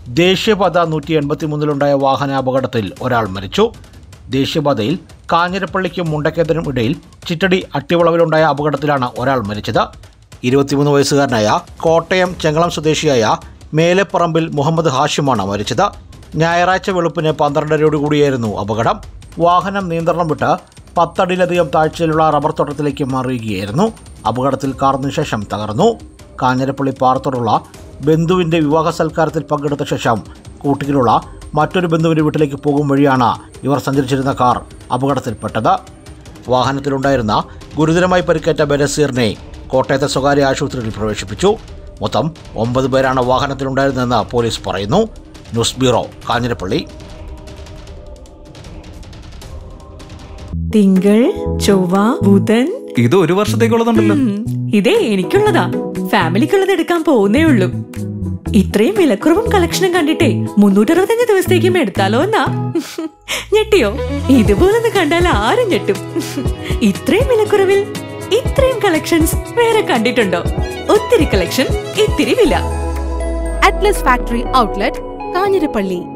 ദേശീയപാത നൂറ്റി എൺപത്തി മൂന്നിലുണ്ടായ വാഹനാപകടത്തിൽ ഒരാൾ മരിച്ചു ദേശീയപാതയിൽ കാഞ്ഞിരപ്പള്ളിക്കും മുണ്ടക്കേതിനും ഇടയിൽ ചിറ്റടി അട്ടിവളവിലുണ്ടായ അപകടത്തിലാണ് ഒരാൾ മരിച്ചത് ഇരുപത്തിമൂന്ന് വയസ്സുകാരനായ കോട്ടയം ചെങ്ങളം സ്വദേശിയായ മേലെപ്പറമ്പിൽ മുഹമ്മദ് ഹാഷിമാണ് മരിച്ചത് ഞായറാഴ്ച വെളുപ്പിന് പന്ത്രണ്ടരയോടുകൂടിയായിരുന്നു അപകടം വാഹനം നിയന്ത്രണം വിട്ട് പത്തടിയിലധികം താഴ്ചയിലുള്ള റബ്ബർ തോട്ടത്തിലേക്ക് മറിയുകയായിരുന്നു അപകടത്തിൽ കാറിന് ശേഷം തകർന്നു കാഞ്ഞിരപ്പള്ളി പാറത്തോടുള്ള ബന്ധുവിന്റെ വിവാഹ സൽക്കാരത്തിൽ പങ്കെടുത്ത ശേഷം കൂട്ടിലുള്ള മറ്റൊരു ബന്ധുവിന്റെ വീട്ടിലേക്ക് പോകും വഴിയാണ് ഇവർ സഞ്ചരിച്ചിരുന്ന കാർ അപകടത്തിൽപ്പെട്ടത് വാഹനത്തിലുണ്ടായിരുന്ന ഗുരുതരമായി പരിക്കേറ്റ ബനസീറിനെ കോട്ടയത്തെ സ്വകാര്യ ആശുപത്രിയിൽ പ്രവേശിപ്പിച്ചു മൊത്തം ഒമ്പത് പേരാണ് വാഹനത്തിലുണ്ടായിരുന്നതെന്ന് പോലീസ് പറയുന്നു ന്യൂസ് ബ്യൂറോ കാഞ്ഞിരപ്പള്ളി തിങ്കൾ ചൊവ്വ ബുധൻ ഇത് ഒരു വർഷത്തേക്കുള്ളതുണ്ടല്ലോ ഉം, ഇതേ എനിക്കുള്ളതാ ഫാമിലിക്കുള്ളത് എടുക്കാൻ പോകുന്നേ ഉള്ളൂ ഇത്രയും വിലക്കുറവും കളക്ഷനും കണ്ടിട്ടേ മുന്നൂറ്ററുപത്തഞ്ച് ദിവസത്തേക്കും എടുത്താലോ എന്നാ ഞെട്ടിയോ ഇതുപോലൊന്ന് കണ്ടാൽ ആരും ഞെട്ടും ഇത്രയും വിലക്കുറവിൽ ഇത്രയും കളക്ഷൻസ് വേറെ കണ്ടിട്ടുണ്ടോ ഒത്തിരി കളക്ഷൻ ഇത്തിരി വില അറ്റ്ലസ് ഫാക്ടറി ഔട്ട്ലെറ്റ് കാഞ്ഞിരപ്പള്ളി